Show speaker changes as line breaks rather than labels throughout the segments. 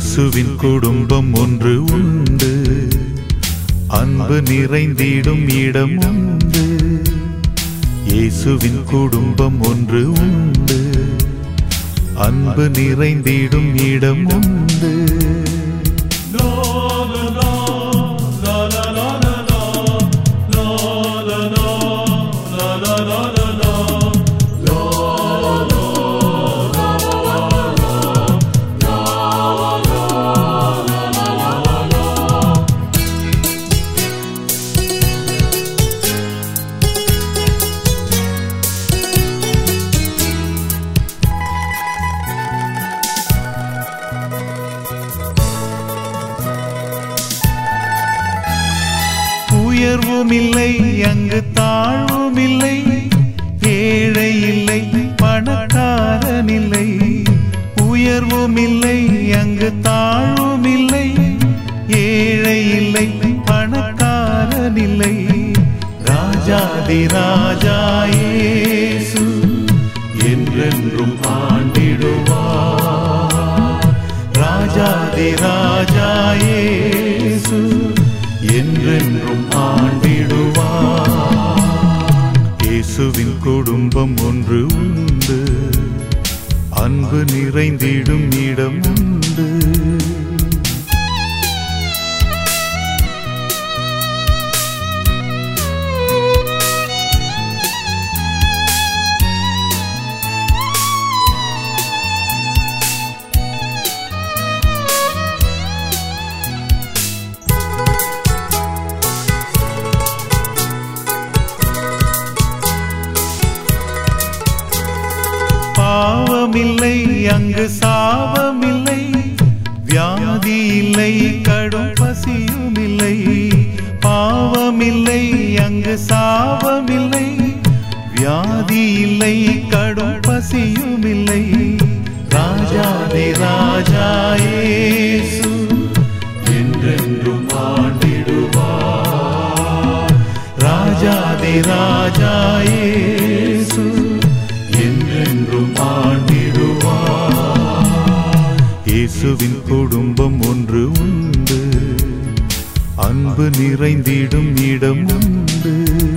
இயேசுவின் குடும்பம் ஒன்று உண்டு அன்பு நிறைந்திடும் இடம் உண்டு இயேசுவின் குடும்பம் ஒன்று உண்டு அன்பு நிறைந்திடும் இடம் உண்டு உயர்வும் இல்லை அங்கு தாழ்வும் இல்லை ஏழை இல்லை பணக்காரன் இல்லை உயர்வும் இல்லை அங்கு தாழ்வும் இல்லை ஏழை இல்லை பணக்காரன் இல்லை ராஜாதி ராஜா இயேசு என்றென்றும் ஆண்டிடுவார் ராஜாதி ராஜா இயேசு என்றென்றும் ஆண்டிடுவார் இயேசுவின் குடும்பம் ஒன்று உண்டு அன்பு நிறைந்திடும் இடம் உண்டு பாவமில்லை அங்கு சாபமில்லை வியாதி இல்லை கடும் பசியும் இல்லை பாவமில்லை அங்கு சாபமில்லை வியாதி இல்லை கடும் பசியும் இல்லை ராஜாதி ராஜா இயேசு என்றென்றும் ஆண்டிடுவார் ராஜாதி ராஜா இயேசு என்றென்றும் ஆண்டிடுவார் இயேசுவின் குடும்பம் ஒன்று உண்டு அன்பு நிறைந்திடும் இடம் உண்டு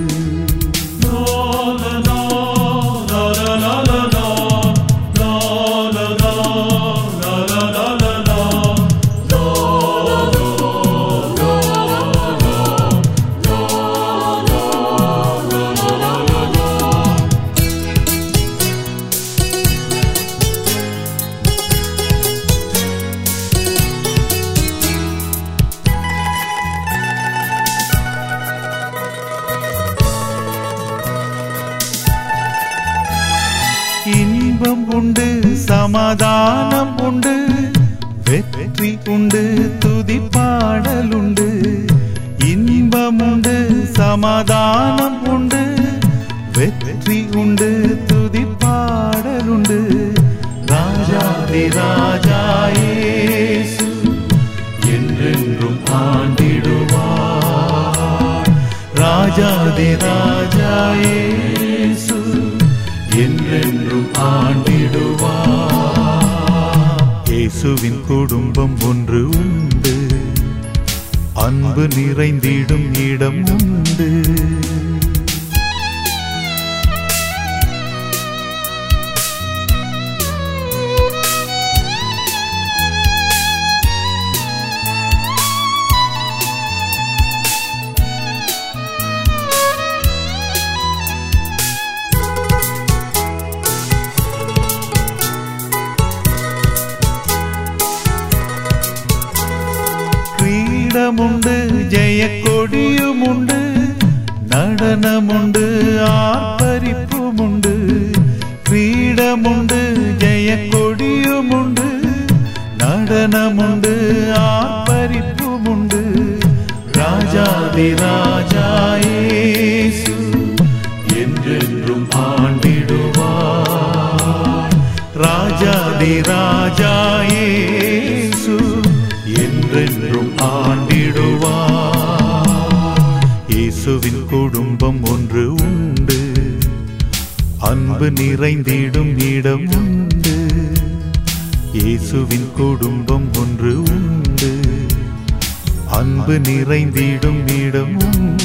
இன்பம் உண்டு சமாதானம் உண்டு வெற்றி உண்டு துதி பாடல் உண்டு இன்பம் உண்டு சமாதானம் உண்டு வெற்றி உண்டு துதி பாடல் உண்டு ராஜாதி ராஜா இயேசு என்றென்றும் ஆண்டிடுவார் ராஜாதி ராஜா இயேசு என்றென்றும் ஆண்டிடுவார் இயேசுவின் குடும்பம் ஒன்று உண்டு அன்பு நிறைந்திடும் இடம் உண்டு கிரீடமுண்டு ஜெய கொடியுமுண்டு நடனமுண்டு ஆர்ப்பரிப்புமுண்டு கிரீடமுண்டு ஜெய கொடியுமுண்டு நடனமுண்டு ஆர்ப்பரிப்புமுண்டு ராஜாதி ராஜா இயேசு என்றென்றும் ஆண்டிடுவார் ராஜாதி ராஜா இயேசு என்றென்றும் ஆண்டிடுவார் இயேசுவின் குடும்பம் ஒன்று உண்டு அன்பு நிறைந்திடும் இடம் உண்டு இயேசுவின் குடும்பம் ஒன்று உண்டு அன்பு நிறைந்திடும் இடம் உண்டு